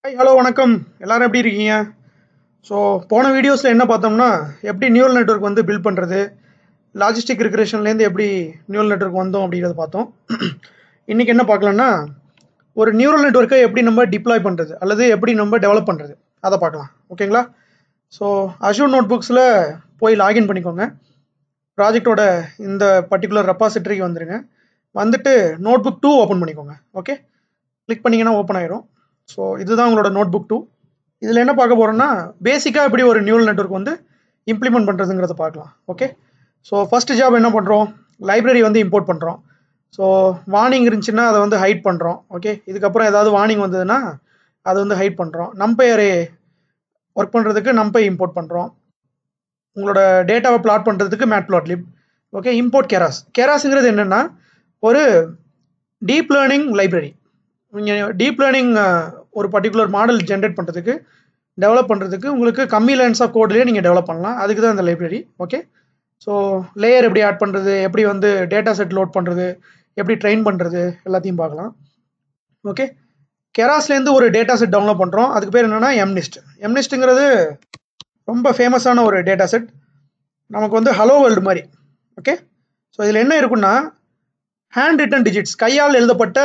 hi hello வணக்கம் எல்லாரும் எப்படி இருக்கீங்க ஸோ போன வீடியோஸில் என்ன பார்த்தோம்னா எப்படி நியூரல் நெட்வொர்க் வந்து பில்ட் பண்ணுறது லாஜிஸ்டிக் ரிக்ரேஷன்லேருந்து எப்படி நியூரல் நெட்வொர்க் வந்தோம் அப்படிங்கிறத பார்த்தோம் இன்றைக்கி என்ன பார்க்கலாம்னா ஒரு நியூரல் நெட்வொர்க்கை எப்படி நம்ம டிப்ளாய் பண்ணுறது அல்லது எப்படி நம்ம டெவலப் பண்ணுறது அதை பார்க்கலாம் ஓகேங்களா ஸோ அஷூர் நோட் புக்ஸில் போய் லாகின் பண்ணிக்கோங்க ப்ராஜெக்டோட இந்த பர்டிகுலர் ரெப்பாசிட்டரிக்கு வந்துடுங்க வந்துட்டு நோட் புக் டூ ஓப்பன் பண்ணிக்கோங்க ஓகே கிளிக் பண்ணிங்கன்னா ஓப்பன் ஆயிரும் ஸோ இதுதான் உங்களோட நோட் புக் டூ இதில் என்ன பார்க்க போகிறோம்னா பேசிக்காக எப்படி ஒரு நியூரல் நெட்வொர்க் வந்து இம்ப்ளிமெண்ட் பண்ணுறதுங்கிறத பார்க்கலாம் ஓகே ஸோ ஃபர்ஸ்ட் ஜாப் என்ன பண்ணுறோம் லைப்ரரி வந்து இம்போர்ட் பண்ணுறோம் ஸோ வார்னிங் இருந்துச்சுன்னா அதை வந்து ஹைட் பண்ணுறோம் ஓகே இதுக்கப்புறம் ஏதாவது வார்னிங் வந்ததுன்னா அதை வந்து ஹைட் பண்ணுறோம் நம்பையரே ஒர்க் பண்ணுறதுக்கு நம்பை இம்போர்ட் பண்ணுறோம் உங்களோட டேட்டாவை பிளாட் பண்ணுறதுக்கு matplotlib okay import keras கெராஸுங்கிறது என்னென்னா ஒரு டீப் லேர்னிங் லைப்ரரி நீங்கள் டீப் லேர்னிங் ஒரு பர்டிகுலர் மாடல் ஜென்ரேட் பண்ணுறதுக்கு டெவலப் பண்ணுறதுக்கு உங்களுக்கு கம்மி லைன்ஸ் ஆஃப் கோட்லேயே நீங்கள் டெவலப் பண்ணலாம் அதுக்கு தான் இந்த லைப்ரரி ஓகே ஸோ லேயர் எப்படி ஆட் பண்ணுறது எப்படி வந்து டேட்டா செட் லோட் பண்ணுறது எப்படி ட்ரெயின் பண்ணுறது எல்லாத்தையும் பார்க்கலாம் ஓகே கெராஸ்லேருந்து ஒரு டேட்டா செட் டவுன்லோட் பண்ணுறோம் அதுக்கு பேர் என்னென்னா எம்னிஸ்ட் எம்னிஸ்ட்டுங்கிறது ரொம்ப ஃபேமஸான ஒரு டேட்டா செட் நமக்கு வந்து ஹலோ வேர்ல்டு மாதிரி ஓகே ஸோ இதில் என்ன இருக்குன்னா ஹேண்ட் ரிட்டன் டிஜிட்ஸ் கையால் எழுதப்பட்ட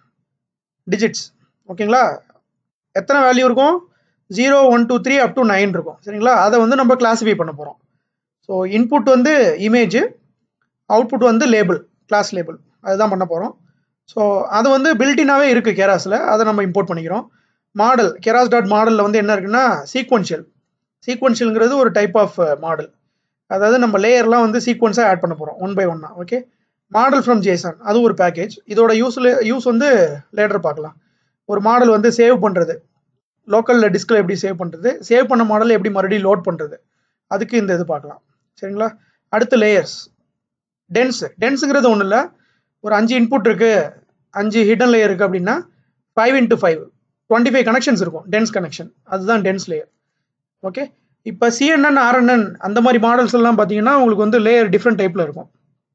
டிஜிட்ஸ் ஓகேங்களா எத்தனை வேல்யூ இருக்கும் zero one two three up to nine இருக்கும் சரிங்களா அதை வந்து நம்ம கிளாஸிஃபை பண்ண போகிறோம் ஸோ இன்புட் வந்து இமேஜ் அவுட்புட் வந்து லேபிள் கிளாஸ் லேபிள் அதுதான் பண்ண போகிறோம் ஸோ அது வந்து பில்டினாவே இருக்குது கெராஸில் அதை நம்ம இம்போர்ட் பண்ணிக்கிறோம் மாடல் கெராஸ் டாட் மாடலில் வந்து என்ன இருக்குன்னா சீக்வன்ஷியல் சீக்வன்ஷியல்ங்கிறது ஒரு டைப் ஆஃப் மாடல் அதாவது நம்ம லேயர்லாம் வந்து சீக்வன்ஸாக ஆட் பண்ண போகிறோம் ஒன் பை ஒன்னா ஓகே மாடல் ஃப்ரம் ஜேசன் அது ஒரு பேக்கேஜ் இதோட யூஸில் யூஸ் வந்து லேட்டர் பார்க்கலாம் ஒரு மாடல் வந்து சேவ் பண்ணுறது லோக்கலில் டிஸ்கில் எப்படி சேவ் பண்ணுறது சேவ் பண்ண மாடல் எப்படி மறுபடியும் லோட் பண்ணுறது அதுக்கு இந்த இது பார்க்கலாம் சரிங்களா அடுத்து லேயர்ஸ் டென்ஸ் டென்ஸுங்கிறது ஒன்றும் இல்லை ஒரு அஞ்சு இன்புட் இருக்குது அஞ்சு ஹிடன் லேயர் இருக்குது அப்படின்னா five into five twenty five connections இருக்கும் டென்ஸ் கனெக்ஷன் அதுதான் டென்ஸ் லேயர் ஓகே இப்போ சிஎன்என் ஆர்என்என் அந்த மாதிரி மாடல்ஸ் எல்லாம் பார்த்தீங்கன்னா உங்களுக்கு வந்து லேயர் டிஃப்ரெண்ட் டைப்பில் இருக்கும்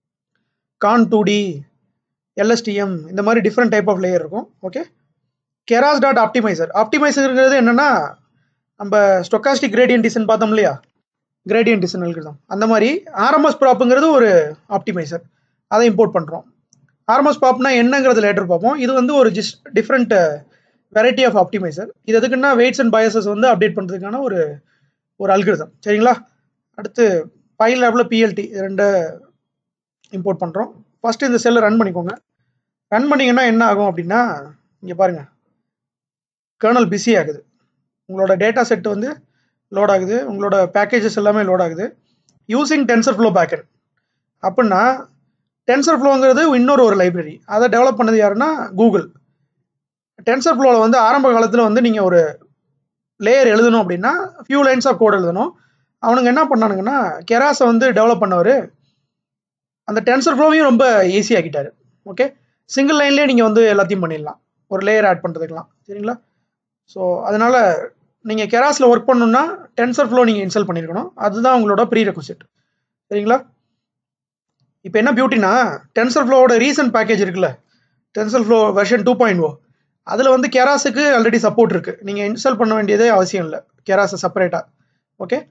கான் டூ டி எல்எஸ்டிஎம் இந்த மாதிரி டிஃப்ரெண்ட் டைப் ஆஃப் லேயர் இருக்கும் ஓகே கெராஸ் டாட் ஆப்டிமைசர் ஆப்டிமைசருங்கிறது என்னென்னா நம்ம ஸ்டொக்காஸ்டிக் கிரேடியன் டிசன் பார்த்தோம் இல்லையா கிரேடியன் டிசன் எழுதுறோம் அந்த மாதிரி ஆர்எம்எஸ் ப்ராப்புங்கிறது ஒரு ஆப்டிமைசர் அதை இம்போர்ட் பண்ணுறோம் ஆர்எம்எஸ் ப்ராப்னா என்னங்கிறது லேட்டர் பார்ப்போம் இது வந்து ஒரு ஜிஸ் டிஃப்ரெண்ட் வெரைட்டி ஆஃப் ஆப்டிமைசர் இது எதுக்குன்னா வெயிட்ஸ் அண்ட் பயசஸ் வந்து அப்டேட் பண்ணுறதுக்கான ஒரு ஒரு அல்கிருதம் சரிங்களா அடுத்து பைல் லேபில் பிஎல்டி ரெண்டு இம்போர்ட் பண்ணுறோம் ஃபஸ்ட்டு இந்த செல்லை ரன் பண்ணிக்கோங்க ரன் பண்ணிங்கன்னா என்ன ஆகும் அப்படின்னா இங்கே பாருங்கள் கர்னல் பிஸி ஆகுது உங்களோட டேட்டா செட் வந்து லோட் ஆகுது உங்களோட பேக்கேஜஸ் எல்லாமே லோட் ஆகுது யூஸிங் டென்சர் ஃப்ளோ பேக்கன் அப்படின்னா டென்சர் ஃப்ளோங்கிறது இன்னொரு ஒரு லைப்ரரி அதை டெவலப் பண்ணது யாருன்னா கூகுள் டென்சர் ஃப்ளோவில் வந்து ஆரம்ப காலத்தில் வந்து நீங்கள் ஒரு லேயர் எழுதணும் அப்படின்னா ஃபியூ லைன்ஸ் ஆஃப் கோட் எழுதணும் அவனுங்க என்ன பண்ணானுங்கன்னா கெராஸை வந்து டெவலப் பண்ணவர் அந்த டென்சர் ஃப்ளோவையும் ரொம்ப ஈஸியாக்கிட்டாரு ஓகே சிங்கிள் லைன்லேயே நீங்கள் வந்து எல்லாத்தையும் பண்ணிடலாம் ஒரு லேயர் ஆட் பண்ணுறதுக்கெலாம் சரிங்களா ஸோ அதனால் நீங்கள் கெராஸில் ஒர்க் பண்ணணுன்னா டென்சர் ஃப்ளோ நீங்கள் இன்ஸ்டால் பண்ணியிருக்கணும் அதுதான் உங்களோட ப்ரீ ரெக்வசிட் சரிங்களா இப்போ என்ன பியூட்டினா டென்சர் ஃப்ளோவோட ரீசன்ட் பேக்கேஜ் இருக்குல்ல TensorFlow version two point O அதில் வந்து கெராஸுக்கு ஆல்ரெடி சப்போர்ட் இருக்குது நீங்கள் இன்ஸ்டால் பண்ண வேண்டியதே அவசியம் இல்லை கெராஸை செப்பரேட்டாக ஓகே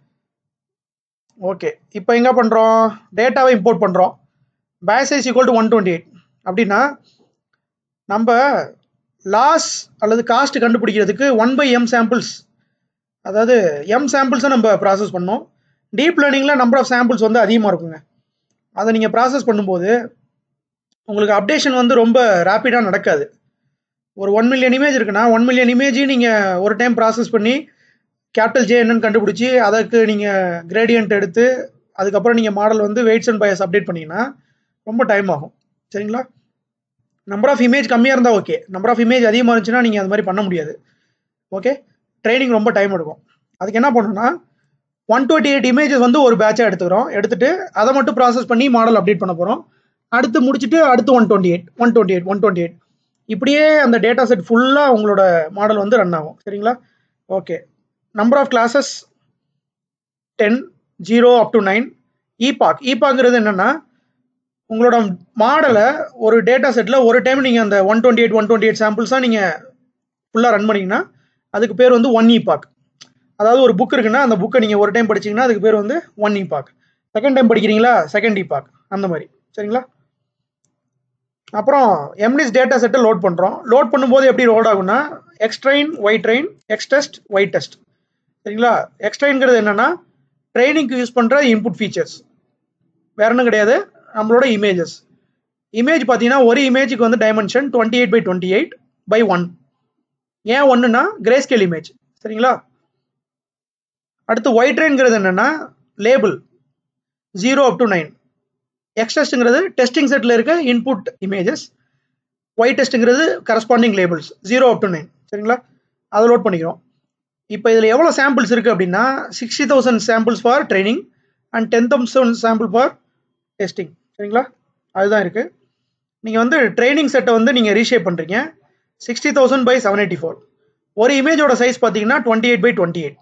ஓகே இப்போ எங்கே பண்ணுறோம் டேட்டாவை இம்போர்ட் பண்ணுறோம் batch size equal to one twenty eight அப்படின்னா நம்ம லாஸ் அல்லது காஸ்ட் கண்டுபிடிக்கிறதுக்கு ஒன் பை எம் சாம்பிள்ஸ் அதாவது எம் சாம்பிள்ஸை நம்ம ப்ராசஸ் பண்ணோம் டீப் லேர்னிங்கில் நம்பர் ஆஃப் சாம்பிள்ஸ் வந்து அதிகமாக இருக்குங்க அதை நீங்கள் ப்ராசஸ் பண்ணும்போது உங்களுக்கு அப்டேஷன் வந்து ரொம்ப ரேப்பிடாக நடக்காது ஒரு ஒன் மில்லியன் இமேஜ் இருக்குன்னா ஒன் மில்லியன் இமேஜையும் நீங்கள் ஒரு டைம் ப்ராசஸ் பண்ணி கேபிட்டல் ஜே என்னன்னு கண்டுபிடிச்சி அதுக்கு நீங்கள் கிரேடியன்ட் எடுத்து அதுக்கப்புறம் நீங்கள் மாடல் வந்து வெயிட்ஸ் அண்ட் பயஸ் அப்டேட் பண்ணிங்கன்னா ரொம்ப டைம் ஆகும் சரிங்களா நம்பர் ஆஃப் இமேஜ் கம்மியாக இருந்தால் ஓகே நம்பர் ஆஃப் இமேஜ் அதிகமாக இருந்துச்சுன்னா நீங்கள் அது மாதிரி பண்ண முடியாது ஓகே ட்ரைனிங் ரொம்ப டைம் எடுக்கும் அதுக்கு என்ன பண்ணணும்னா ஒன் டுவெண்ட்டி எயிட் இமேஜஸ் வந்து ஒரு பேட்சாக எடுத்துக்கிறோம் எடுத்துட்டு அதை மட்டும் ப்ராசஸ் பண்ணி மாடல் அப்டேட் பண்ண போகிறோம் அடுத்து முடிச்சுட்டு அடுத்து one twenty eight one twenty eight one twenty eight இப்படியே அந்த டேட்டா செட் ஃபுல்லாக உங்களோட மாடல் வந்து ரன் ஆகும் சரிங்களா okay number of classes ten zero up to nine epoch இபாக்ங்கிறது என்னென்னா உங்களோட மாடலை ஒரு டேட்டா செட்டில் ஒரு டைம் நீங்கள் அந்த one twenty eight one twenty eight சாம்பிள்ஸாக நீங்கள் ஃபுல்லாக ரன் பண்ணிங்கன்னா அதுக்கு பேர் வந்து ஒன் இபாக் அதாவது ஒரு புக் இருக்குன்னா அந்த புக்கை நீங்கள் ஒரு டைம் படிச்சீங்கன்னா அதுக்கு பேர் வந்து ஒன் இபாக் செகண்ட் டைம் படிக்கிறீங்களா செகண்ட் இபாக் அந்த மாதிரி சரிங்களா அப்புறம் எம்டிஸ் டேட்டா செட்டை லோட் பண்ணுறோம் லோட் பண்ணும்போது எப்படி லோட் ஆகும்னா X train Y train X test Y test சரிங்களா எக்ஸ்ட்ரெயின்ங்கிறது என்னன்னா ட்ரைனிங்க்கு யூஸ் பண்ணுற இன்புட் ஃபீச்சர்ஸ் வேற ஒன்றும் கிடையாது நம்மளோட இமேஜஸ் இமேஜ் பார்த்தீங்கன்னா ஒரு இமேஜுக்கு வந்து dimension twenty eight by twenty eight by one ஏன் ஒன்றுனா கிரேஸ்கேல் இமேஜ் சரிங்களா அடுத்து ஒய் ட்ரெயின்ங்கிறது என்னன்னா label zero up to nine X டெஸ்ட்டுங்கிறது டெஸ்டிங் செட்டில் இருக்க இன்புட் இமேஜஸ் ஒய் டெஸ்ட்டுங்கிறது corresponding labels zero up to nine சரிங்களா அதை லோட் பண்ணிக்கிறோம் இப்போ இதில் எவ்வளோ சாம்பிள்ஸ் இருக்குது அப்படின்னா sixty thousand samples for training and ten thousand sample for testing சரிங்களா அதுதான் இருக்குது நீங்கள் வந்து ட்ரைனிங் செட்டை வந்து நீங்கள் ரீஷேப் பண்ணுறீங்க sixty thousand by seven eighty four ஒரு இமேஜோட சைஸ் பார்த்தீங்கன்னா twenty eight by twenty eight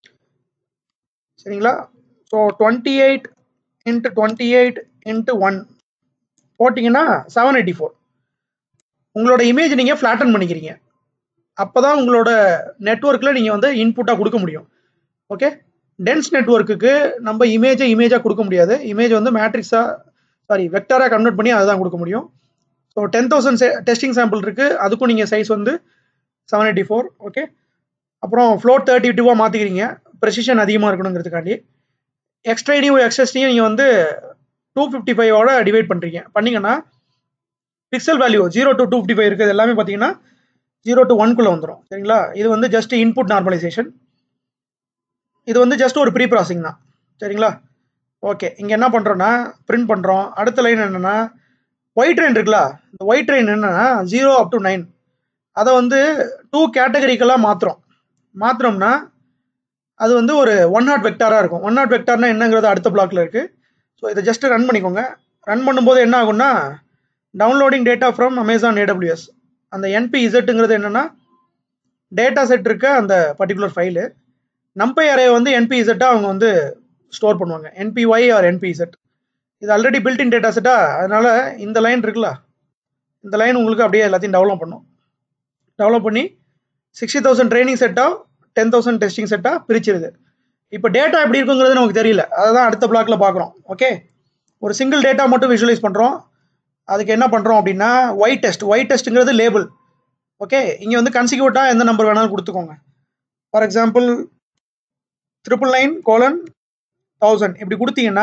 சரிங்களா so twenty eight into twenty eight into one போட்டிங்கன்னா செவன் எயிட்டி ஃபோர் உங்களோட இமேஜ் நீங்கள் ஃப்ளாட்டன் பண்ணிக்கிறீங்க அப்போ தான் உங்களோட நெட்ஒர்க்கில் நீங்கள் வந்து இன்புட்டாக கொடுக்க முடியும் ஓகே டென்ஸ் நெட்ஒர்க்குக்கு நம்ம இமேஜை இமேஜாக கொடுக்க முடியாது இமேஜ் வந்து மேட்ரிக்ஸாக சாரி வெக்டராக கன்வெர்ட் பண்ணி அதுதான் கொடுக்க முடியும் so ten thousand testing sample இருக்குது அதுக்கும் நீங்கள் சைஸ் வந்து செவன் எயிட்டி ஃபோர் ஓகே அப்புறம் ஃப்ளோட் தேர்ட்டி டூவாக மாற்றிக்கிறீங்க ப்ரெசிஷன் அதிகமாக இருக்கணுங்கிறதுக்காண்டி எக்ஸ்ட்ரைனையும் எக்ஸஸ்டையும் நீங்கள் வந்து டூ ஃபிஃப்டி ஃபைவோட டிவைட் பண்ணுறீங்க பண்ணிங்கன்னா pixel value zero to two fifty five இருக்குது எல்லாமே பார்த்தீங்கன்னா ஜீரோ டு ஒன்குள்ளே வந்துடும் சரிங்களா இது வந்து ஜஸ்ட் இன்புட் நார்மலைசேஷன் இது வந்து ஜஸ்ட் ஒரு ப்ரீ ப்ராசிங் தான் சரிங்களா ஓகே இங்கே என்ன பண்ணுறோன்னா பிரிண்ட் பண்ணுறோம் அடுத்த லைன் என்னென்னா ஒயிட் ட்ரெயின் இருக்குல்ல இந்த ஒயிட் ட்ரெயின் என்னென்னா ஜீரோ அப் டு நைன் அதை வந்து டூ கேட்டகரிக்கெல்லாம் மாற்றுறோம் மாத்திரம்னா அது வந்து ஒரு ஒன் நாட் வெக்டாராக இருக்கும் ஒன் நாட் வெக்டார்னா என்னங்கிறது அடுத்த பிளாக்ல இருக்குது ஸோ இதை ஜஸ்ட் ரன் பண்ணிக்கோங்க ரன் பண்ணும்போது என்ன ஆகும்னா downloading data from Amazon AWS அந்த என்பி இசட்டுங்கிறது என்னென்னா டேட்டா செட் இருக்க அந்த பர்டிகுலர் ஃபைலு நம்பை அரே வந்து என்பி இசட்டாக அவங்க வந்து ஸ்டோர் பண்ணுவாங்க என்பிஒய் ஆர் என்பி இசட் இது ஆல்ரெடி பில்டின் டேட்டா செட்டா அதனால இந்த லைன் இருக்குல்ல இந்த லைன் உங்களுக்கு அப்படியே எல்லாத்தையும் டெவலப் பண்ணும் டெவலப் பண்ணி சிக்ஸ்டி தௌசண்ட் ட்ரைனிங் செட்டாக டென் தௌசண்ட் டெஸ்டிங் செட்டாக பிரிச்சிருது இப்போ டேட்டா எப்படி இருக்குங்கிறது நமக்கு தெரியல அதை தான் அடுத்த பிளாக்ல பார்க்குறோம் ஓகே ஒரு சிங்கிள் டேட்டா மட்டும் விஷுவலைஸ் பண்ணுறோம் அதுக்கு என்ன பண்ணுறோம் அப்படின்னா ஒயிட் டெஸ்ட் ஒயிட் டெஸ்ட்டுங்கிறது லேபிள் ஓகே இங்கே வந்து கன்சிக்யூட்டாக எந்த நம்பர் வேணாலும் கொடுத்துக்கோங்க for example triple nine colon thousand இப்படி கொடுத்தீங்கன்னா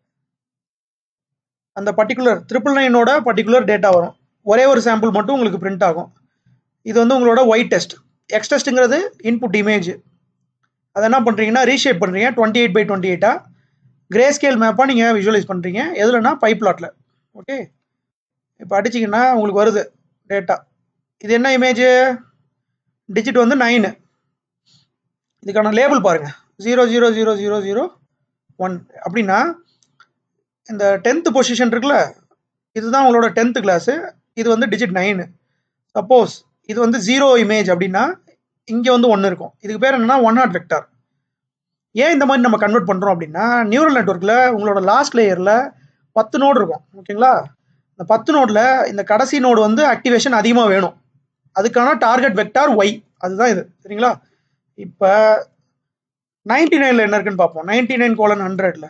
அந்த பர்டிகுலர் ட்ரிபிள் நைனோட பர்டிகுலர் டேட்டா வரும் ஒரே ஒரு சாம்பிள் மட்டும் உங்களுக்கு பிரிண்ட் ஆகும் இது வந்து உங்களோட ஒயிட் டெஸ்ட் எக்ஸ் டெஸ்ட்டுங்கிறது இன்புட் இமேஜ் அதை என்ன பண்ணுறீங்கன்னா ரீஷேப் பண்ணுறீங்க டுவெண்ட்டி எயிட் பை டுவெண்ட்டி எயிட்டா கிரே ஸ்கேல் மேப்பாக நீங்கள் விஷுவலைஸ் பண்ணுறீங்க எதுலனா பைப் லாட்டில் ஓகே இப்போ அடிச்சிங்கன்னா உங்களுக்கு வருது டேட்டா இது என்ன இமேஜ் டிஜிட் வந்து நைனு இதுக்கான லேபிள் பாருங்கள் zero zero zero zero zero one அப்படின்னா இந்த டென்த்து பொசிஷன் இருக்குல்ல இதுதான் உங்களோட டென்த்து கிளாஸு இது வந்து டிஜிட் நைனு சப்போஸ் இது வந்து ஜீரோ இமேஜ் அப்படின்னா இங்கே வந்து ஒன்று இருக்கும் இதுக்கு பேர் என்னன்னா ஒன் நாட் வெக்டார் ஏன் இந்த மாதிரி நம்ம கன்வெர்ட் பண்ணுறோம் அப்படின்னா நியூரல் நெட்ஒர்க்கில் உங்களோட லாஸ்ட் லேயரில் பத்து நோடு இருக்கும் ஓகேங்களா இந்த பத்து நோடில் இந்த கடைசி நோடு வந்து ஆக்டிவேஷன் அதிகமாக வேணும் அதுக்கான டார்கெட் வெக்டார் ஒய் அதுதான் இது சரிங்களா இப்போ நைன்டி நைனில் என்ன இருக்குன்னு பார்ப்போம் நைன்டி நைன் கோலன் ஹண்ட்ரட்ல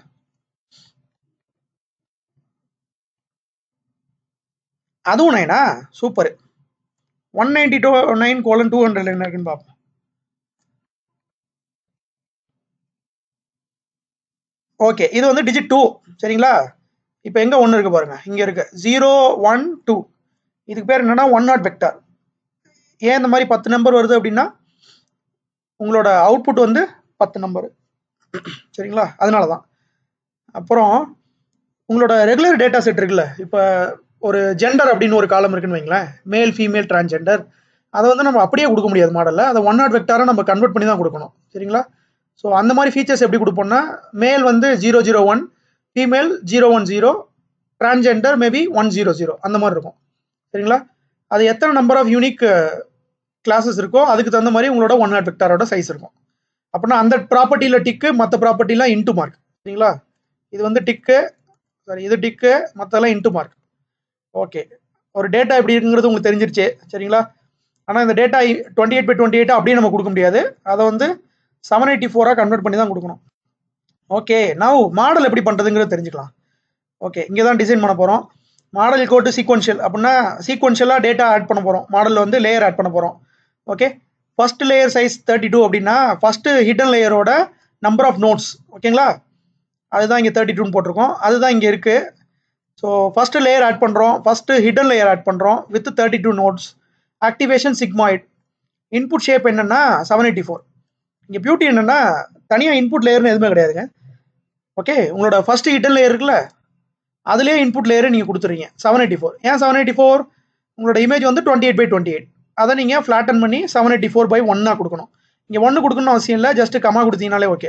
அதுவும் நைனா super one ninety two nine colon two ஹண்ட்ரட்ல என்ன இருக்குன்னு பார்ப்போம் ஓகே இது வந்து டிஜிட் டூ சரிங்களா இப்போ எங்கே ஒன்று இருக்கு பாருங்க இங்கே இருக்கு ஜீரோ ஒன் டூ இதுக்கு பேர் என்னன்னா ஒன் நாட் வெக்டார் ஏன் இந்த மாதிரி பத்து நம்பர் வருது அப்படின்னா உங்களோட அவுட்புட் வந்து பத்து நம்பர் சரிங்களா அதனால தான் அப்புறம் உங்களோட ரெகுலர் டேட்டா செட் இருக்குல்ல இப்போ ஒரு ஜெண்டர் அப்படின்னு ஒரு காலம் இருக்குன்னு வைங்களேன் மேல் ஃபீமேல் டிரான்ஸ்ஜெண்டர் அதை வந்து நம்ம அப்படியே கொடுக்க முடியாது மாடலில் அதை ஒன் நாட் வெக்டாரை நம்ம கன்வெர்ட் பண்ணி தான் கொடுக்கணும் சரிங்களா ஸோ அந்த மாதிரி ஃபீச்சர்ஸ் எப்படி கொடுப்போம்னா மேல் வந்து zero zero one female zero one zero transgender maybe one zero zero அந்த மாதிரி இருக்கும் சரிங்களா அது எத்தனை நம்பர் ஆஃப் யூனிக் கிளாஸஸ் இருக்கோ அதுக்கு தகுந்த மாதிரி உங்களோட ஒன் நாட் வெக்டாரோட சைஸ் இருக்கும் அப்படின்னா அந்த ப்ராப்பர்ட்டியில் டிக்கு மற்ற ப்ராப்பர்ட்டிலாம் இன்ட்டு மார்க் சரிங்களா இது வந்து டிக்கு சாரி இது டிக்கு மற்றெல்லாம் இன்ட்டு மார்க் ஓகே ஒரு டேட்டா எப்படி இருக்குங்கிறது உங்களுக்கு தெரிஞ்சிருச்சு சரிங்களா ஆனால் இந்த data twenty eight by twenty eight அப்படியே நம்ம கொடுக்க முடியாது அதை வந்து செவன் எயிட்டி ஃபோராக கன்வெர்ட் பண்ணி தான் கொடுக்கணும் ஓகே நவ் மாடல் எப்படி பண்ணுறதுங்கிறது தெரிஞ்சுக்கலாம் ஓகே இங்கே தான் டிசைன் பண்ண போகிறோம் மாடல் கோட்டு சீக்வன்ஷியல் அப்படின்னா சீக்வன்ஷியலாக டேட்டா ஆட் பண்ண போகிறோம் மாடலில் வந்து லேயர் ஆட் பண்ண போகிறோம் okay first layer size thirty two அப்படின்னா ஃபஸ்ட்டு ஹிடன் லேயரோட நம்பர் ஆஃப் நோட்ஸ் ஓகேங்களா அதுதான் இங்கே தேர்ட்டி டூன்னு போட்டிருக்கோம் அதுதான் இங்கே இருக்குது ஸோ ஃபஸ்ட்டு லேயர் ஆட் பண்ணுறோம் ஃபஸ்ட்டு ஹிடன் லேயர் ஆட் பண்ணுறோம் with thirty two nodes activation sigmoid input shape என்னென்னா செவன் எயிட்டி ஃபோர் இங்கே பியூட்டி என்னென்னா தனியாக இன்புட் லேயர்னு எதுவுமே கிடையாதுங்க ஓகே உங்களோட ஃபர்ஸ்ட் ஹிடன் லேயர் இருக்குல்ல அதுலேயே இன்புட் லேயர் நீங்கள் கொடுத்துறீங்க செவன் எயிட்டி ஃபோர் ஏன் செவன் எயிட்டி ஃபோர் உங்களோட இமேஜ் வந்து twenty eight by twenty eight அதை நீங்கள் ஃப்ளாட்டன் பண்ணி செவன் எயிட்டி ஃபோர் பை ஒன்னாக கொடுக்கணும் இங்கே ஒன்று கொடுக்கணும்னு அவசியம் இல்லை ஜஸ்ட் கமா கொடுத்தீங்கனாலே okay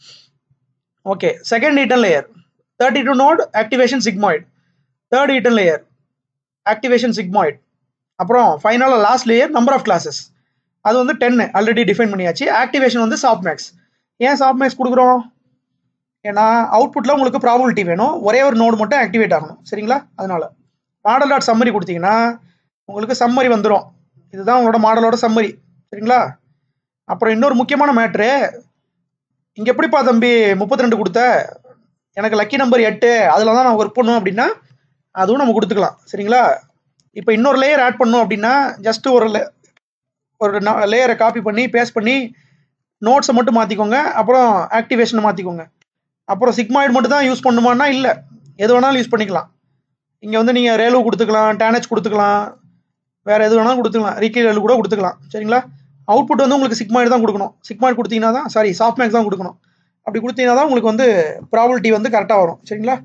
okay second hidden layer thirty two node activation sigmoid third hidden layer activation sigmoid அப்புறம் ஃபைனலாக last layer number of classes அது வந்து டென்னு ஆல்ரெடி டிஃபைன் பண்ணியாச்சு ஆக்டிவேஷன் வந்து சாஃப்ட் மேக்ஸ் ஏன் சாஃப்ட் மேக்ஸ் கொடுக்குறோம் ஏன்னா அவுட்புட்டில் உங்களுக்கு ப்ராபபிலிட்டி வேணும் ஒரே ஒரு நோடு மட்டும் ஆக்டிவேட் ஆகணும் சரிங்களா அதனால மாடல் டாட் சம்மரி கொடுத்தீங்கன்னா உங்களுக்கு சம்மரி வந்துடும் இதுதான் உங்களோட மாடலோட சம்மரி சரிங்களா அப்புறம் இன்னொரு முக்கியமான மேட்ரு இங்கே எப்படிப்பா தம்பி முப்பத்தி ரெண்டு கொடுத்த எனக்கு லக்கி நம்பர் எட்டு அதில் தான் நான் ஒர்க் பண்ணும் அப்படின்னா அதுவும் நம்ம கொடுத்துக்கலாம் சரிங்களா இப்போ இன்னொரு லேயர் ஆட் பண்ணோம் அப்படின்னா ஜஸ்ட் ஒரு லே- ஒரு லேயரை காப்பி பண்ணி பேஸ்ட் பண்ணி நோட்ஸை மட்டும் மாற்றிக்கோங்க அப்புறம் ஆக்டிவேஷனை மாற்றிக்கோங்க அப்புறம் சிக்மாய்டு மட்டும் தான் யூஸ் பண்ணுமான்னா இல்லை எது வேணாலும் யூஸ் பண்ணிக்கலாம் இங்கே வந்து நீங்கள் ரேலு கொடுத்துக்கலாம் டேனேஜ் கொடுத்துக்கலாம் வேறு எது வேணாலும் கொடுத்துக்கலாம் ரீகேல் கூட கொடுத்துக்கலாம் சரிங்களா அவுட்புட் வந்து உங்களுக்கு சிக்மாய்டு தான் கொடுக்கணும் சிக்மாய்டு கொடுத்தீங்கன்னா தான் சாரி சாஃப்ட் மேக்ஸ் தான் கொடுக்கணும் அப்படி கொடுத்தீங்கன்னா தான் உங்களுக்கு வந்து ப்ராபிலிட்டி வந்து கரெக்டாக வரும் சரிங்களா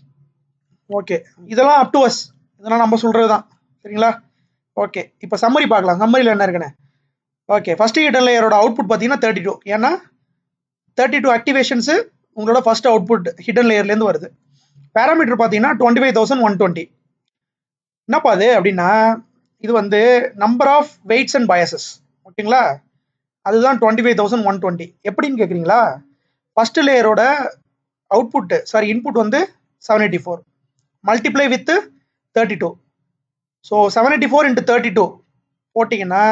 ஓகே இதெல்லாம் அப் டு அஸ் இதெல்லாம் நம்ம சொல்கிறது தான் சரிங்களா ஓகே இப்போ சம்மரி பார்க்கலாம் சம்மரியில் என்ன இருக்குன்னு ஓகே ஃபஸ்ட்டு ஹிடன் லேயரோட அவுட்புட் பார்த்தீங்கன்னா தேர்ட்டி டூ ஏன்னா தேர்ட்டி டூ ஆக்டிவேஷன்ஸு உங்களோட ஃபர்ஸ்ட் அவுட்புட் ஹிடன் லேயர்லேருந்து வருது பேராமீட்டர் பார்த்தீங்கன்னா twenty five thousand one twenty என்னப்பா அது அப்படின்னா இது வந்து number of weights and biases ஓகேங்களா அதுதான் twenty five thousand one twenty எப்படின்னு கேட்குறீங்களா ஃபர்ஸ்ட் லேயரோட அவுட்புட் சாரி இன்புட் வந்து seven eighty four multiply with thirty two so seven eighty four into thirty two போட்டிங்கன்னா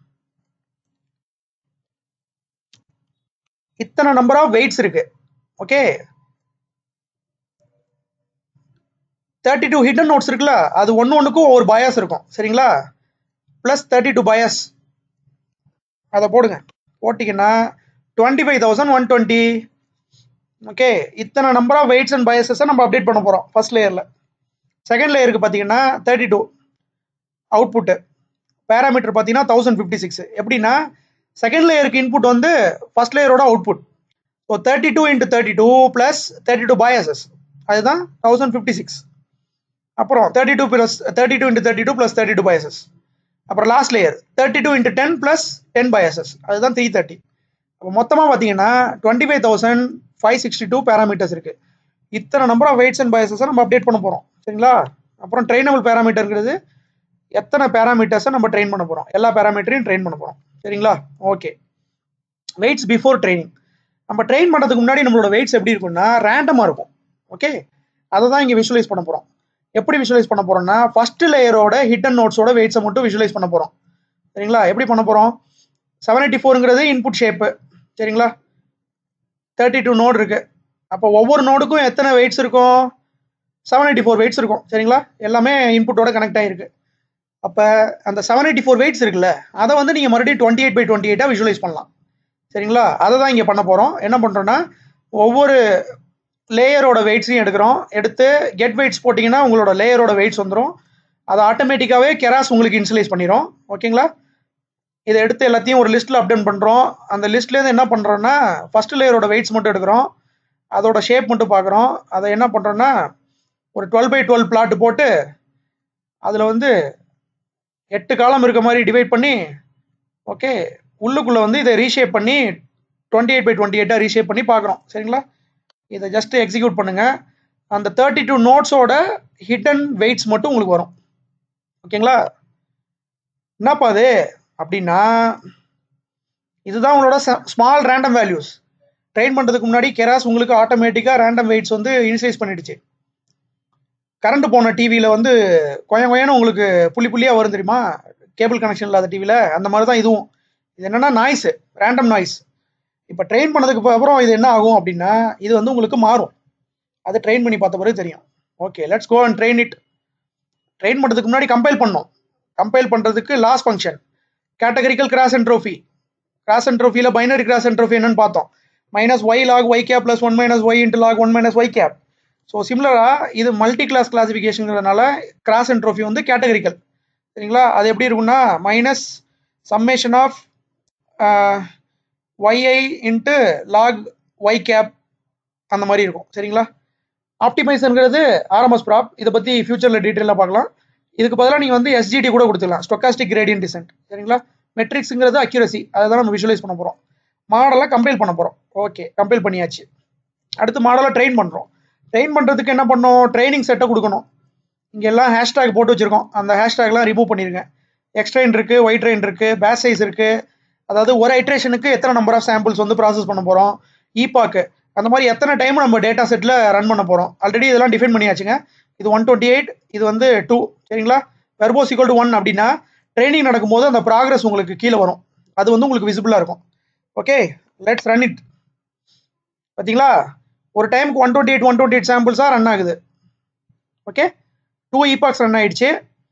இத்தனை நம்பர் ஆஃப் வெயிட்ஸ் இருக்கு okay thirty two hidden nodes இருக்குல்ல அது ஒன்று ஒன்றுக்கும் ஒவ்வொரு பயாஸ் இருக்கும் சரிங்களா ப்ளஸ் தேர்ட்டி டூ பயாஸ் அதை போடுங்க போட்டிங்கன்னா twenty five thousand one twenty okay இத்தனை நம்பர் ஆஃப் வெயிட்ஸ் அண்ட் பயசஸை நம்ம அப்டேட் பண்ண போகிறோம் ஃபர்ஸ்ட் லேயரில் செகண்ட் லேயருக்கு பார்த்தீங்கன்னா தேர்ட்டி டூ அவுட்புட்டு பேராமீட்டர் பார்த்தீங்கன்னா தௌசண்ட் ஃபிஃப்டி சிக்ஸ் எப்படின்னா செகண்ட் லேயருக்கு இன்புட் வந்து ஃபர்ஸ்ட் லேயரோட output so thirty two into thirty two plus thirty two biases அதுதான் தௌசண்ட் ஃபிஃப்டி சிக்ஸ் அப்புறம் thirty two plus thirty two into thirty two plus thirty two biases அப்புறம் last layer thirty two into ten plus ten biases அதுதான் three thirty அப்போ மொத்தமாக பார்த்தீங்கன்னா twenty five thousand five sixty two parameters இருக்குது இத்தனை number of weights and பயசஸை நம்ம update பண்ண போகிறோம் சரிங்களா அப்புறம் ட்ரெயினபிள் பேராமீட்டருங்கிறது எத்தனை பேராமீட்டர்ஸை நம்ம ட்ரெயின் பண்ண போகிறோம் எல்லா பேராமீட்டரையும் ட்ரெயின் பண்ண போகிறோம் சரிங்களா ஓகே வெயிட்ஸ் பிஃபோர் ட்ரைனிங் நம்ம ட்ரெயின் பண்ணுறதுக்கு முன்னாடி நம்மளோட வெயிட்ஸ் எப்படி இருக்கும்னா ரேண்டமாக இருக்கும் ஓகே அதை தான் இங்கே விஷுவலைஸ் பண்ண போகிறோம் எப்படி விஷுவலைஸ் பண்ண போகிறோம்னா ஃபர்ஸ்ட் லேயரோட ஹிட் அண்ட் நோட்ஸோட வெயிட்ஸை மட்டும் விஷுவலைஸ் பண்ண போகிறோம் சரிங்களா எப்படி பண்ண போகிறோம் செவன் எயிட்டி ஃபோருங்கிறது இன்புட் ஷேப்பு சரிங்களா தேர்ட்டி டூ நோடு இருக்குது அப்போ ஒவ்வொரு நோடுக்கும் எத்தனை வெயிட்ஸ் இருக்கும் செவன் எயிட்டி ஃபோர் வெயிட்ஸ் இருக்கும் சரிங்களா எல்லாமே இன்புட்டோட கனெக்ட் ஆகிருக்கு அப்போ அந்த செவன் எயிட்டி ஃபோர் வெயிட்ஸ் இருக்குல்ல அதை வந்து நீங்கள் மறுபடியும் டுவெண்ட்டி எயிட் பை டுவெண்ட்டி எயிட்டாக விஷுவலைஸ் பண்ணலாம் சரிங்களா அதை தான் இங்கே பண்ண போகிறோம் என்ன பண்ணுறோன்னா ஒவ்வொரு லேயரோட வெயிட்ஸையும் எடுக்கிறோம் எடுத்து கெட் வெயிட்ஸ் போட்டிங்கன்னா உங்களோட லேயரோட வெயிட்ஸ் வந்துடும் அதை ஆட்டோமேட்டிக்காகவே கெராஸ் உங்களுக்கு இன்சுலைஸ் பண்ணிடும் ஓகேங்களா இதை எடுத்து எல்லாத்தையும் ஒரு லிஸ்ட்டில் அப்டேட் பண்ணுறோம் அந்த லிஸ்ட்லேருந்து என்ன பண்ணுறோன்னா ஃபர்ஸ்ட் லேயரோட வெயிட்ஸ் மட்டும் எடுக்கிறோம் அதோட ஷேப் மட்டும் பார்க்குறோம் அதை என்ன பண்ணுறோன்னா ஒரு டுவெல் பை டுவெல் பிளாட் போட்டு அதில் வந்து எட்டு காலம் இருக்க மாதிரி டிவைட் பண்ணி ஓகே உள்ளுக்குள்ளே வந்து இதை ரீஷேப் பண்ணி டுவெண்ட்டி எயிட் பை டுவெண்ட்டி எயிட்டாக ரீஷேப் பண்ணி பார்க்குறோம் சரிங்களா இதை ஜஸ்ட் எக்ஸிக்யூட் பண்ணுங்கள் அந்த தேர்ட்டி டூ நோட்ஸோட ஹிடன் வெயிட்ஸ் மட்டும் உங்களுக்கு வரும் ஓகேங்களா என்னப்பா அது அப்படின்னா இதுதான் உங்களோட ஸ்மால் ரேண்டம் வேல்யூஸ் ட்ரெயின் பண்ணுறதுக்கு முன்னாடி கெராஸ் உங்களுக்கு ஆட்டோமேட்டிக்காக ரேண்டம் வெயிட்ஸ் வந்து இனிஷியலைஸ் பண்ணிடுச்சு கரண்ட் போன டிவியில் வந்து கொய கொயன்னு உங்களுக்கு புள்ளி புள்ளியாக வரும் தெரியுமா கேபிள் கனெக்ஷன் இல்லாத டிவியில் அந்த மாதிரி தான் இதுவும் இது என்னன்னா நாய்ஸ் ரேண்டம் நாய்ஸ் இப்போ ட்ரெயின் பண்ணதுக்கு அப்புறம் இது என்ன ஆகும் அப்படின்னா இது வந்து உங்களுக்கு மாறும் அது ட்ரெயின் பண்ணி பார்த்த பிறகு தெரியும் okay let's go and train it train பண்ணுறதுக்கு முன்னாடி கம்பைல் பண்ணோம் கம்பைல் பண்ணுறதுக்கு loss function categorical cross entropy cross அண்ட் ட்ரோஃபியில் பைனரி கிராஸ் அண்ட் ட்ரோஃபி என்னன்னு பார்த்தோம் minus Y log Y cap plus one minus Y into log one minus Y cap so சிமிலராக இது மல்டி கிளாஸ் கிளாசிஃபிகேஷனுங்கிறதுனால cross entropy வந்து categorical சரிங்களா அது எப்படி இருக்கும்னா minus summation of Y I into log Y gap அந்த மாதிரி இருக்கும் சரிங்களா ஆப்டிமைசருங்கிறது ஆர்எம்எஸ் ப்ராப் இதை பற்றி ஃபியூச்சரில் டீட்டெயிலாக பார்க்கலாம் இதுக்கு பதிலாக நீங்கள் வந்து எஸ்ஜிடி கூட கொடுத்துக்கலாம் ஸ்டொக்காஸ்டிக் கிரேடியன் டிசென்ட் சரிங்களா மெட்ரிக்ஸுங்கிறது அக்யூரசி அதை தான் நம்ம விஷுவலைஸ் பண்ண போகிறோம் மாடலை கம்பைல் பண்ண போகிறோம் ஓகே கம்பைல் பண்ணியாச்சு அடுத்து மாடலை ட்ரெயின் பண்ணுறோம் ட்ரெயின் பண்ணுறதுக்கு என்ன பண்ணோம் ட்ரைனிங் செட்டை கொடுக்கணும் இங்கே எல்லாம் ஹேஷ்டேக் போட்டு வச்சுருக்கோம் அந்த ஹேஷ்டேக்லாம் ரிமூவ் பண்ணிருங்க எக்ஸ்ட்ரெயின் இருக்குது ஒயிட் ட்ரெயின் இருக்குது பேஸ் சைஸ் இருக்குது அதாவது ஒரு ஐட்ரேஷனுக்கு எத்தனை நம்பர் ஆஃப் சாம்பிள்ஸ் வந்து ப்ராசஸ் பண்ண போகிறோம் ஈபாக்கு அந்த மாதிரி எத்தனை டைம் நம்ம டேட்டா செட்டில் ரன் பண்ண போகிறோம் ஆல்ரெடி இதெல்லாம் டிஃபைன் பண்ணியாச்சுங்க இது ஒன் டுவெண்ட்டி எயிட் இது வந்து டூ சரிங்களா வெர்போஸ் ஈக்குவல் டு ஒன் அப்படின்னா ட்ரைனிங் நடக்கும்போது அந்த ப்ராக்ரஸ் உங்களுக்கு கீழே வரும் அது வந்து உங்களுக்கு விசிபிளாக இருக்கும் ஓகே லெட்ஸ் ரன் இட் பார்த்தீங்களா ஒரு டைமுக்கு one twenty eight one twenty eight சாம்பிள்ஸாக ரன் ஆகுது ஓகே டூ ஈபாக்ஸ் ரன் ஆயிடுச்சு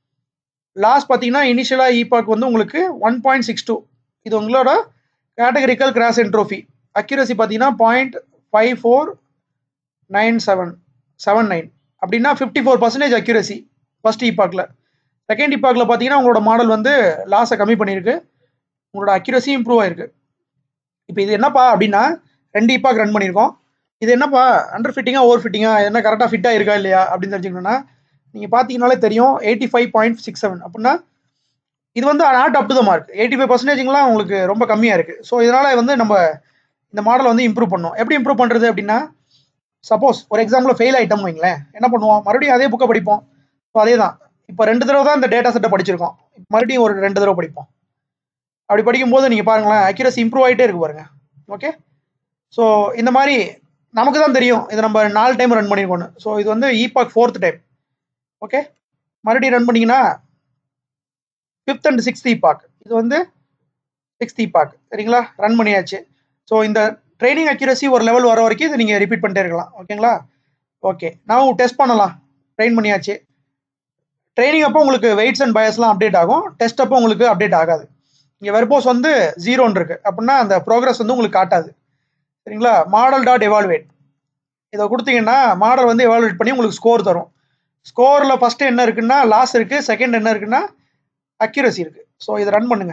லாஸ்ட் பார்த்தீங்கன்னா இனிஷியலாக ஈபாக் வந்து உங்களுக்கு ஒன் பாயிண்ட் சிக்ஸ் டூ இது உங்களோட கேட்டகரிக்கல் கிராஸ் என்ட்ரோஃபி அக்யூரசி பார்த்தீங்கன்னா point five four nine seven seven nine அப்படின்னா fifty four percentage accuracy first ஈபாக்கில் செகண்ட் ஈபாக்கில் பார்த்தீங்கன்னா உங்களோட மாடல் வந்து லாஸை கம்மி பண்ணியிருக்கு உங்களோட அக்யூரசி இம்ப்ரூவ் ஆயிருக்கு இப்போ இது என்னப்பா அப்படின்னா ரெண்டு ஈபாக் ரன் பண்ணியிருக்கோம் இது என்னப்பா அண்டர் ஃபிட்டிங்காக ஓவர் ஃபிட்டிங்காக என்ன கரெக்டாக ஃபிட்டாக இருக்கா இல்லையா அப்படின்னு தெரிஞ்சுக்கணும்னா நீங்கள் பார்த்தீங்கனாலே தெரியும் eighty five point six seven அப்படின்னா இது வந்து not up to the mark eighty five பர்சன்டேஜ்லாம் உங்களுக்கு ரொம்ப கம்மியாக இருக்குது ஸோ இதனால் வந்து நம்ம இந்த மாடலை வந்து இம்ப்ரூவ் பண்ணோம் எப்படி இம்ப்ரூவ் பண்ணுறது அப்படின்னா சப்போஸ் ஒரு எக்ஸாம்பிள் ஃபெயில் ஆகிட்டோம் வைங்களேன் என்ன பண்ணுவோம் மறுபடியும் அதே புக்கை படிப்போம் ஸோ அதே தான் இப்போ ரெண்டு தடவை தான் இந்த டேட்டா செட்டை படிச்சிருக்கோம் மறுபடியும் ஒரு ரெண்டு தடவை படிப்போம் அப்படி படிக்கும்போது நீங்கள் பாருங்களேன் அக்யூரசி இம்ப்ரூவ் ஆகிட்டே இருக்கு பாருங்க ஓகே ஸோ இந்த மாதிரி நமக்கு தான் தெரியும் இது நம்ம நாலு டைம் ரன் பண்ணியிருக்கோன்னு ஸோ இது வந்து ஈபாக் ஃபோர்த் டைம் ஓகே மறுபடியும் ரன் பண்ணிங்கன்னா ஃபிஃப்த் அண்ட் சிக்ஸ்த் ஈபாக் இது வந்து சிக்ஸ்த் ஈபாக் சரிங்களா ரன் பண்ணியாச்சு ஸோ இந்த ட்ரைனிங் அக்யூரசி ஒரு லெவல் வர வரைக்கும் இதை நீங்கள் ரிப்பீட் பண்ணிட்டே இருக்கலாம் ஓகேங்களா ஓகே நான் டெஸ்ட் பண்ணலாம் ட்ரெயின் பண்ணியாச்சு ட்ரைனிங் அப்போ உங்களுக்கு வெயிட்ஸ் அண்ட் பயஸ்லாம் அப்டேட் ஆகும் டெஸ்ட் அப்போ உங்களுக்கு அப்டேட் ஆகாது இங்கே வெர்போஸ் வந்து ஜீரோன்னு இருக்கு அப்படின்னா அந்த ப்ரோக்ரஸ் வந்து உங்களுக்கு காட்டாது சரிங்களா மாடல் டாட் எவால்வேட் இதை கொடுத்தீங்கன்னா மாடல் வந்து எவால்வேட் பண்ணி உங்களுக்கு ஸ்கோர் தரும் ஸ்கோரில் ஃபஸ்ட்டு என்ன இருக்குன்னா லாஸ் இருக்குது செகண்ட் என்ன இருக்குன்னா அக்யூரசி இருக்குது ஸோ இதை ரன் பண்ணுங்க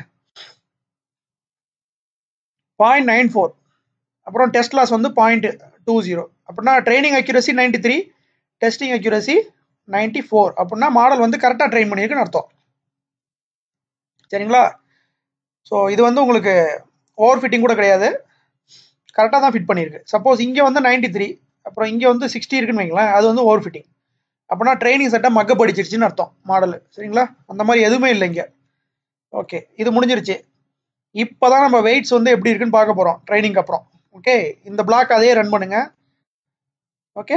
பாயிண்ட் நைன் ஃபோர் அப்புறம் டெஸ்ட் லாஸ் வந்து பாயிண்ட் டூ ஜீரோ அப்படின்னா training accuracy ninety three testing accuracy ninety four அப்படின்னா மாடல் வந்து கரெக்டாக ட்ரெயின் பண்ணியிருக்குன்னு அர்த்தம் சரிங்களா ஸோ இது வந்து உங்களுக்கு ஓவர் ஃபிட்டிங் கூட கிடையாது கரெக்டாக தான் ஃபிட் பண்ணியிருக்கு சப்போஸ் இங்கே வந்து நைன்டி த்ரீ அப்புறம் இங்கே வந்து சிக்ஸ்டி இருக்குன்னு வைங்களேன் அது வந்து ஓவர் ஃபிட்டிங் அப்படின்னா ட்ரைனிங் செட்டாக மக்க படிச்சிருச்சுன்னு அர்த்தம் மாடல் சரிங்களா அந்த மாதிரி எதுவுமே இல்லை இங்கே ஓகே இது முடிஞ்சிருச்சு இப்போ தான் நம்ம வெயிட்ஸ் வந்து எப்படி இருக்குன்னு பார்க்க போகிறோம் ட்ரைனிங்க்கு அப்புறம் ஓகே இந்த பிளாக் அதே ரன் பண்ணுங்க ஓகே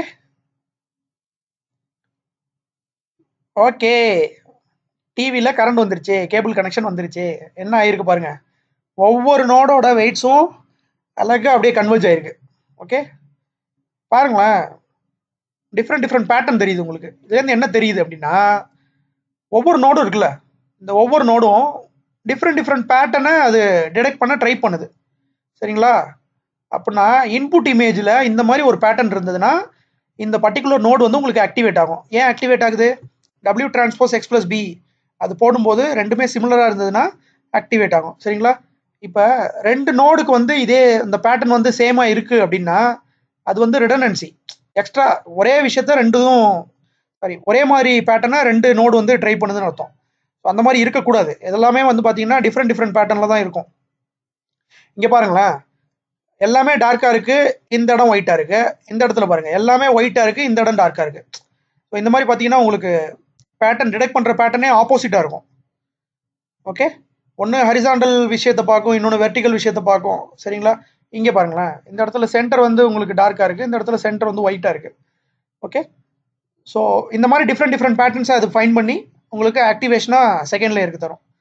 ஓகே டிவியில் கரண்ட் வந்துருச்சு கேபிள் கனெக்ஷன் வந்துருச்சு என்ன ஆயிருக்கு பாருங்க ஒவ்வொரு நோடோட வெயிட்ஸும் அழகாக அப்படியே கன்வெர்ஜ் ஆயிருக்கு ஓகே பாருங்களேன் டிஃப்ரெண்ட் டிஃப்ரெண்ட் பேட்டர்ன் தெரியுது உங்களுக்கு இதுலேருந்து என்ன தெரியுது அப்படின்னா ஒவ்வொரு நோடும் இருக்குல்ல இந்த ஒவ்வொரு நோடும் டிஃப்ரெண்ட் டிஃப்ரெண்ட் பேட்டர்னை அது டிடெக்ட் பண்ண ட்ரை பண்ணுது சரிங்களா அப்படின்னா இன்புட் இமேஜில் இந்த மாதிரி ஒரு பேட்டர்ன் இருந்ததுன்னா இந்த பர்டிகுலர் நோடு வந்து உங்களுக்கு ஆக்டிவேட் ஆகும் ஏன் ஆக்டிவேட் ஆகுது W transpose X plus B அது போடும்போது ரெண்டுமே சிமிலராக இருந்ததுன்னா ஆக்டிவேட் ஆகும் சரிங்களா இப்போ ரெண்டு நோடுக்கு வந்து இதே இந்த பேட்டர்ன் வந்து சேமாக இருக்குது அப்படின்னா அது வந்து ரிடனன்சி எக்ஸ்ட்ரா ஒரே விஷயத்த ரெண்டும் சாரி ஒரே மாதிரி பேட்டர்னா ரெண்டு நோடு வந்து ட்ரை பண்ணுதுன்னு அர்த்தம் ஸோ அந்த மாதிரி இருக்கக்கூடாது இதெல்லாமே வந்து பார்த்தீங்கன்னா டிஃப்ரெண்ட் டிஃப்ரெண்ட் பேட்டர்னில் தான் இருக்கும் இங்கே பாருங்களேன் எல்லாமே டார்க்காக இருக்குது இந்த இடம் ஒயிட்டாக இருக்குது இந்த இடத்துல பாருங்கள் எல்லாமே ஒயிட்டாக இருக்குது இந்த இடம் டார்க்காக இருக்குது ஸோ இந்த மாதிரி பார்த்தீங்கன்னா உங்களுக்கு பேட்டர்ன் டிடெக்ட் பண்ணுற பேட்டர்னே ஆப்போசிட்டாக இருக்கும் ஓகே ஒன்று ஹரிசாண்டல் விஷயத்தை பார்க்கும் இன்னொன்று வெர்டிக்கல் விஷயத்தை பார்க்கும் சரிங்களா இங்கே பாருங்களேன் இந்த இடத்துல சென்டர் வந்து உங்களுக்கு டார்க்காக இருக்குது இந்த இடத்துல சென்டர் வந்து ஒயிட்டாக இருக்குது ஓகே ஸோ இந்த மாதிரி டிஃப்ரெண்ட் டிஃப்ரெண்ட் பேட்டர்ன்ஸை அது ஃபைன் பண்ணி உங்களுக்கு ஆக்டிவேஷனாக செகண்ட் லேயருக்கு தரும்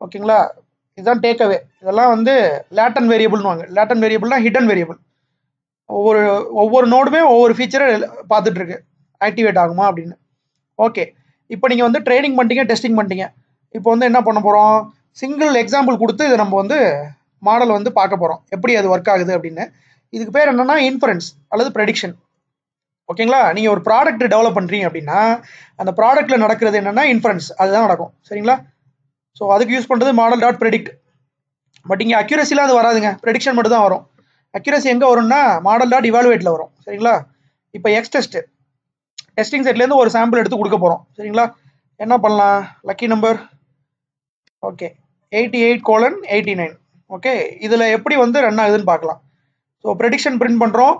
ஓகேங்களா இதுதான் டேக் அவே இதெல்லாம் வந்து லேட்டன் வேரியபிள்னுவாங்க லேட்டன் வேரியபிள்னா ஹிடன் வேரியபிள் ஒவ்வொரு ஒவ்வொரு நோடுமே ஒவ்வொரு ஃபீச்சரை பார்த்துட்டு இருக்கு ஆக்டிவேட் ஆகுமா அப்படின்னு ஓகே இப்போ நீங்கள் வந்து ட்ரைனிங் பண்ணிட்டீங்க டெஸ்டிங் பண்ணிட்டீங்க இப்போ வந்து என்ன பண்ண போகிறோம் சிங்கிள் எக்ஸாம்பிள் கொடுத்து இதை நம்ம வந்து மாடல் வந்து பார்க்க போகிறோம் எப்படி அது ஒர்க் ஆகுது அப்படின்னு இதுக்கு பேர் என்னன்னா இன்ஃபரன்ஸ் அல்லது ப்ரெடிக்ஷன் ஓகேங்களா நீங்கள் ஒரு ப்ராடக்ட் டெவலப் பண்ணுறீங்க அப்படின்னா அந்த ப்ராடக்ட்டில் நடக்கிறது என்னன்னா இன்ஃபரன்ஸ் அதுதான் நடக்கும் சரிங்களா ஸோ அதுக்கு யூஸ் பண்ணுறது மாடல் டாட் ப்ரெடிக்ட் பட் இங்கே அக்யூரஸிலாம் அது வராதுங்க ப்ரெடிக்ஷன் மட்டும் தான் வரும் அக்யூரஸி எங்கே வரும்னா மாடல் டாட் இவாலுவேட்டில் வரும் சரிங்களா இப்போ எக்ஸ் டெஸ்ட் டெஸ்டிங் செட்லேருந்து ஒரு சாம்பிள் எடுத்து கொடுக்க போகிறோம் சரிங்களா என்ன பண்ணலாம் lucky number okay eighty eight colon eighty nine okay இதில் எப்படி வந்து ரன் ஆகுதுன்னு பார்க்கலாம் ஸோ ப்ரெடிக்ஷன் பிரிண்ட் பண்ணுறோம்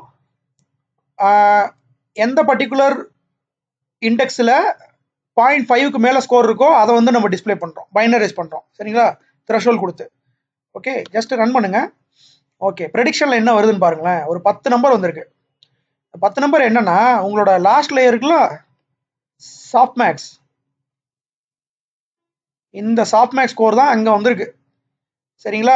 எந்த பர்டிகுலர் இண்டெக்ஸில் பாயிண்ட் ஃபைவ்க்கு மேலே ஸ்கோர் இருக்கோ அதை வந்து நம்ம டிஸ்ப்ளே பண்ணுறோம் பைனரைஸ் பண்ணுறோம் சரிங்களா த்ரெஷோல் கொடுத்து ஓகே ஜஸ்ட் ரன் பண்ணுங்க ஓகே ப்ரெடிக்ஷனில் என்ன வருதுன்னு பாருங்களேன் ஒரு பத்து நம்பர் வந்திருக்கு பத்து நம்பர் என்னன்னா உங்களோட லாஸ்ட் லேயருக்குல சாஃப்ட் மேக்ஸ் இந்த சாஃப்ட் மேக்ஸ் ஸ்கோர் தான் அங்கே வந்திருக்கு சரிங்களா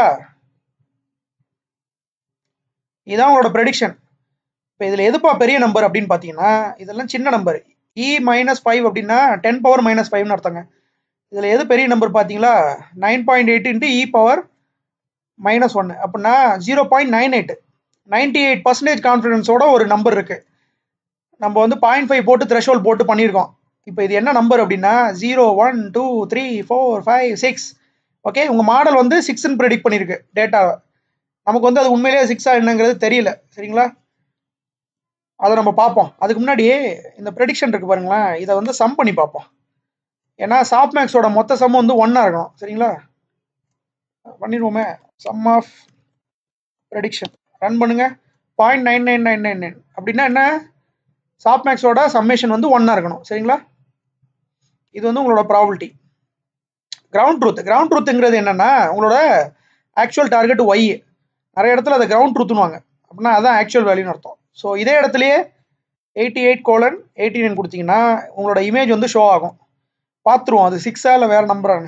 இதான் உங்களோட ப்ரெடிக்ஷன் இப்போ இதில் எதுப்பா பெரிய நம்பர் அப்படின்னு பார்த்தீங்கன்னா இதெல்லாம் சின்ன நம்பர் இ மைனஸ் ஃபைவ் அப்படின்னா டென் பவர் மைனஸ் ஃபைவ்னு அர்த்தங்க இதில் எது பெரிய நம்பர் பார்த்தீங்களா nine point eight into e power minus ஒன்று அப்படின்னா zero point nine eight ninety eight percentage கான்ஃபிடன்ஸோட ஒரு நம்பர் இருக்கு நம்ம வந்து பாயிண்ட் ஃபைவ் போட்டு த்ரெஷோல் போட்டு பண்ணியிருக்கோம் இப்போ இது என்ன நம்பர் அப்படின்னா zero one two three four five six okay உங்கள் மாடல் வந்து சிக்ஸ்ன்னு ப்ரெடிக்ட் பண்ணியிருக்கு டேட்டாவை நமக்கு வந்து அது உண்மையிலேயே சிக்ஸா என்னங்கிறது தெரியல சரிங்களா அதை நம்ம பார்ப்போம் அதுக்கு முன்னாடி இந்த ப்ரெடிக்ஷன் இருக்கு பாருங்களேன் இதை வந்து சம் பண்ணி பார்ப்போம் ஏன்னா சாஃப்ட் மேக்ஸோட மொத்த சம் வந்து ஒன்றா இருக்கணும் சரிங்களா பண்ணிடுவோமே சம் ஆஃப் ப்ரெடிக்ஷன் ரன் பண்ணுங்க point nine nine nine nine nine அப்படின்னா என்ன சாஃப்ட் மேக்ஸோட சம்மேஷன் வந்து ஒன்றா இருக்கணும் சரிங்களா இது வந்து உங்களோட ப்ராபிலிட்டி கிரவுண்ட் ட்ரூத் கிரவுண்ட் ட்ரூத்துங்கிறது என்னன்னா உங்களோட ஆக்சுவல் டார்கெட் ஒய் நிறைய இடத்துல அதை கிரவுண்ட் ட்ரூத்துனுவாங்க அப்படின்னா அதான் ஆக்சுவல் வேல்யூன்னு அர்த்தம் ஸோ இதே இடத்துலயே eighty eight colon eighty nine கொடுத்தீங்கன்னா உங்களோட இமேஜ் வந்து ஷோ ஆகும் பார்த்துருவோம் அது சிக்ஸா இல்லை வேற நம்பராங்க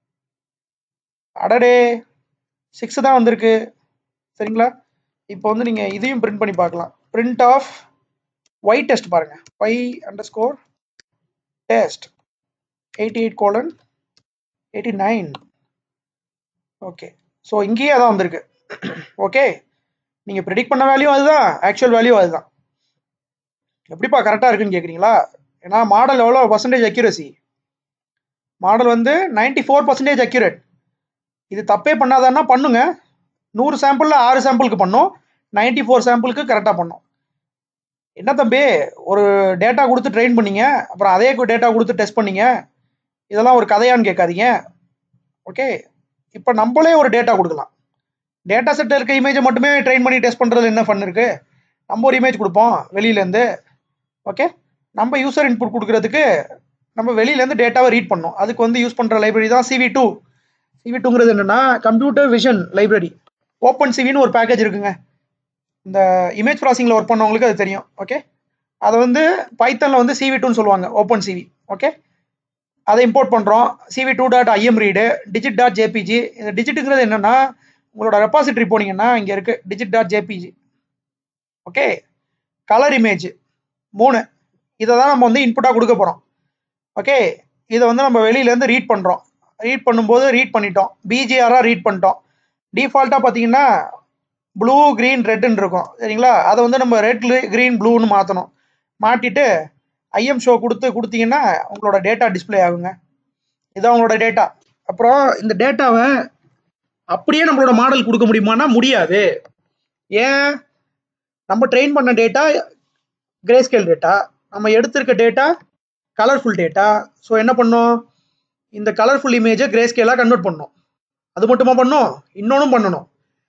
அடடே சிக்ஸ் தான் வந்திருக்கு சரிங்களா இப்போ வந்து நீங்கள் இதையும் பிரிண்ட் பண்ணி பார்க்கலாம் பிரிண்ட் ஆஃப் ஒய் டெஸ்ட் பாருங்க y underscore test eighty eight colon eighty nine okay so இங்கேயே அதான் வந்திருக்கு ஓகே நீங்கள் ப்ரிடிக்ட் பண்ண வேல்யூ அதுதான் ஆக்சுவல் வேல்யூ அதுதான் எப்படிப்பா கரெக்டாக இருக்குன்னு கேட்குறீங்களா ஏன்னா மாடல் எவ்வளோ பர்சன்டேஜ் அக்யூரசி மாடல் வந்து நைன்டி ஃபோர் பர்சன்டேஜ் அக்யூரேட் இது தப்பே பண்ணாதான்னா பண்ணுங்க நூறு சாம்பிளில் ஆறு சாம்பிளுக்கு பண்ணும் நைன்டி ஃபோர் சாம்பிளுக்கு கரெக்டாக பண்ணும் என்ன தம்பி ஒரு டேட்டா கொடுத்து ட்ரெயின் பண்ணீங்க அப்புறம் அதே டேட்டா கொடுத்து டெஸ்ட் பண்ணீங்க இதெல்லாம் ஒரு கதையான்னு கேட்காதீங்க ஓகே இப்போ நம்மளே ஒரு டேட்டா கொடுக்கலாம் டேட்டா செட்டில் இருக்க இமேஜை மட்டுமே ட்ரெயின் பண்ணி டெஸ்ட் பண்ணுறது என்ன ஃபன் இருக்கு நம்ம ஒரு இமேஜ் கொடுப்போம் வெளியிலேருந்து ஓகே நம்ம யூசர் இன்புட் கொடுக்கறதுக்கு நம்ம வெளியிலேருந்து டேட்டாவை ரீட் பண்ணோம் அதுக்கு வந்து யூஸ் பண்ணுற லைப்ரரி தான் சிவி டூ சிவி டூங்கிறது என்னன்னா கம்ப்யூட்டர் விஷன் லைப்ரரி ஓப்பன் சிவின்னு ஒரு பேக்கேஜ் இருக்குங்க இந்த இமேஜ் ப்ராசிங்கில் ஒர்க் பண்ணவங்களுக்கு அது தெரியும் ஓகே அதை வந்து பைத்தனில் வந்து சிவி டூன்னு சொல்லுவாங்க ஓப்பன் சிவி ஓகே அதை இம்போர்ட் பண்ணுறோம் CV two dot IM read digit dot JPG இந்த டிஜிட்டுங்கிறது என்னன்னா உங்களோட ரெப்பாசிட்டரி போனீங்கன்னா இங்கே இருக்கு digit dot JPG okay colour image மூணு இதை தான் நம்ம வந்து இன்புட்டாக கொடுக்க போகிறோம் ஓகே இதை வந்து நம்ம வெளியிலேருந்து ரீட் பண்ணுறோம் ரீட் பண்ணும்போது ரீட் பண்ணிட்டோம் பிஜிஆராக ரீட் பண்ணிட்டோம் டிஃபால்ட்டாக பார்த்தீங்கன்னா ப்ளூ க்ரீன் ரெட்டுன்னு இருக்கும் சரிங்களா அதை வந்து நம்ம ரெட் க்ரீன் ப்ளூன்னு மாற்றணும் மாட்டிட்டு ஐஎம் ஷோ கொடுத்து கொடுத்தீங்கன்னா உங்களோட டேட்டா டிஸ்ப்ளே ஆகுங்க இதான் உங்களோட டேட்டா அப்புறம் இந்த டேட்டாவை அப்படியே நம்மளோட மாடல் கொடுக்க முடியுமானா முடியாது ஏன் நம்ம ட்ரெயின் பண்ண டேட்டா கிரே ஸ்கேல் டேட்டா நம்ம எடுத்திருக்க டேட்டா கலர்ஃபுல் டேட்டா ஸோ என்ன பண்ணோம் இந்த கலர்ஃபுல் இமேஜை கிரே ஸ்கேலாக கன்வெர்ட் பண்ணோம் அது மட்டுமா பண்ணோம் இன்னொன்னும் பண்ணணும்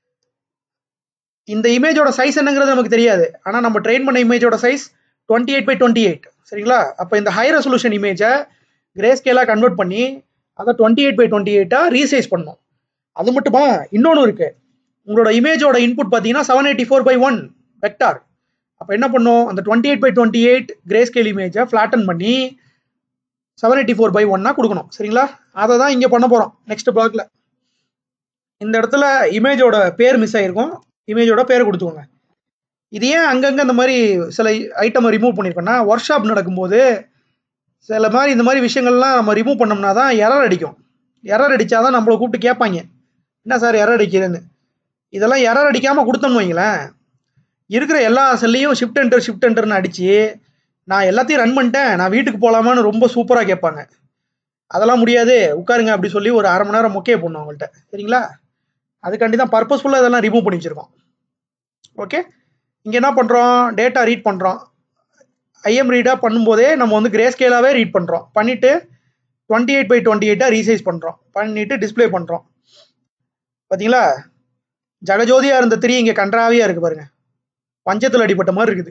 இந்த இமேஜோட சைஸ் என்னங்கிறது நமக்கு தெரியாது ஆனால் நம்ம ட்ரெயின் பண்ண இமேஜோட size twenty eight by twenty eight சரிங்களா அப்போ இந்த ஹை ரெசல்யூஷன் இமேஜை கிரே ஸ்கேலாக கன்வெர்ட் பண்ணி அதை டுவெண்ட்டி எயிட் பை டுவெண்ட்டி எயிட்டாக ரீசைஸ் பண்ணோம் அது மட்டுமா இன்னொன்று இருக்கு உங்களோட இமேஜோட இன்புட் பார்த்தீங்கன்னா seven eighty four by one vector அப்போ என்ன பண்ணும் அந்த twenty eight by twenty eight greyscale இமேஜை ஃப்ளாட்டன் பண்ணி செவன் எயிட்டி ஃபோர் பை ஒன்னா கொடுக்கணும் சரிங்களா அதை தான் இங்கே பண்ண போகிறோம் நெக்ஸ்ட் பிளாக்ல இந்த இடத்துல இமேஜோட பேர் மிஸ் ஆகிருக்கும் இமேஜோட பேர் கொடுத்துக்கோங்க இது ஏன் அங்கங்கே இந்த மாதிரி சில ஐட்டமை ரிமூவ் பண்ணியிருக்கோன்னா ஒர்க் ஷாப் நடக்கும்போது சில மாதிரி இந்த மாதிரி விஷயங்கள்லாம் நம்ம ரிமூவ் பண்ணோம்னா தான் எரர் அடிக்கும் எரர் அடித்தா தான் நம்மளை கூப்பிட்டு கேட்பாங்க என்ன சார் எரர் அடிக்கிறேன்னு இதெல்லாம் எரர் அடிக்காமல் கொடுத்தோம்னு வைங்களேன் இருக்கிற எல்லா செல்லையும் ஷிஃப்ட் என்டர் ஷிஃப்ட் என்டர்னு அடித்து நான் எல்லாத்தையும் ரன் பண்ணிட்டேன் நான் வீட்டுக்கு போகலாமான்னு ரொம்ப சூப்பராக கேட்பாங்க அதெல்லாம் முடியாது உட்காருங்க அப்படி சொல்லி ஒரு அரை மணி நேரம் மொக்கையை போடணும் அவங்கள்ட்ட சரிங்களா அதுக்காண்டி தான் பர்பஸ்ஃபுல்லாக இதெல்லாம் ரிமூவ் பண்ணி வச்சுருக்கோம் ஓகே இங்கே என்ன பண்ணுறோம் டேட்டா ரீட் பண்ணுறோம் ஐஎம் ரீடாக பண்ணும்போதே நம்ம வந்து கிரே ஸ்கேலாகவே ரீட் பண்ணுறோம் பண்ணிவிட்டு டுவெண்ட்டி எயிட் பை டுவெண்ட்டி எயிட்டாக ரீசைஸ் பண்ணுறோம் பண்ணிவிட்டு டிஸ்பிளே பண்ணுறோம் பார்த்தீங்களா ஜகஜோதியாக இருந்த திரி இங்கே கன்றாவியாக இருக்குது பாருங்கள் பஞ்சத்தில் அடிப்பட்ட மாதிரி இருக்குது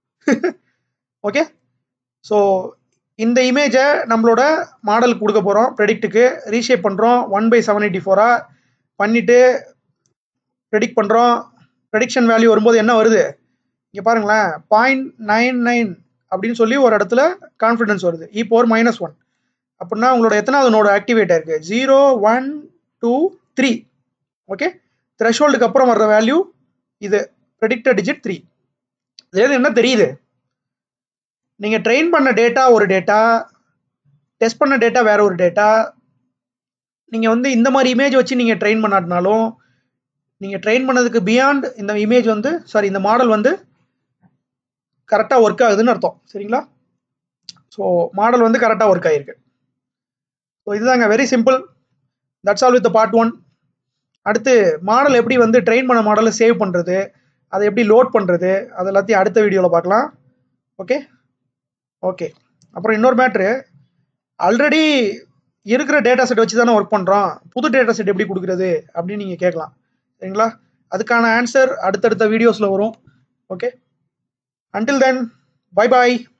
ஓகே ஸோ இந்த இமேஜை நம்மளோட மாடல் கொடுக்க போகிறோம் ப்ரெடிக்ட்டுக்கு ரீஷேப் பண்ணுறோம் ஒன் பை செவன் எயிட்டி ஃபோராக பண்ணிவிட்டு ப்ரெடிக்ட் பண்ணுறோம் ப்ரெடிக்ஷன் வேல்யூ வரும்போது என்ன வருது இங்கே பாருங்களேன் பாயிண்ட் நைன் நைன் அப்படின்னு சொல்லி ஒரு இடத்துல கான்ஃபிடன்ஸ் வருது இ போர் மைனஸ் ஒன் அப்படின்னா உங்களோட எத்தனாவது நோடு ஆக்டிவேட் ஆயிருக்கு zero one two three okay த்ரெஷோல்டுக்கு அப்புறம் வர்ற வேல்யூ இது ப்ரெடிக்டட் டிஜிட் த்ரீ இதுலேருந்து என்ன தெரியுது நீங்கள் ட்ரெயின் பண்ண டேட்டா ஒரு டேட்டா டெஸ்ட் பண்ண டேட்டா வேற ஒரு டேட்டா நீங்கள் வந்து இந்த மாதிரி இமேஜ் வச்சு நீங்கள் ட்ரெயின் பண்ணாட்டினாலும் நீங்கள் ட்ரெயின் பண்ணதுக்கு பியாண்ட் இந்த இமேஜ் வந்து சாரி இந்த மாடல் வந்து கரெக்டாக ஒர்க் ஆகுதுன்னு அர்த்தம் சரிங்களா ஸோ மாடல் வந்து கரெக்டாக ஒர்க் ஆகிருக்கு ஸோ இதுதாங்க very simple that's all with part one அடுத்து மாடல் எப்படி வந்து ட்ரெயின் பண்ண மாடலை சேவ் பண்ணுறது அதை எப்படி லோட் பண்ணுறது அது எல்லாத்தையும் அடுத்த வீடியோவில் பார்க்கலாம் ஓகே ஓகே அப்புறம் இன்னொரு மேட்ரு ஆல்ரெடி இருக்கிற டேட்டா செட் வச்சு தானே ஒர்க் பண்ணுறோம் புது டேட்டா செட் எப்படி கொடுக்குறது அப்படின்னு நீங்கள் கேட்கலாம் சரிங்களா அதுக்கான ஆன்சர் அடுத்தடுத்த வீடியோஸில் வரும் ஓகே அன்டில் தென் பை பாய்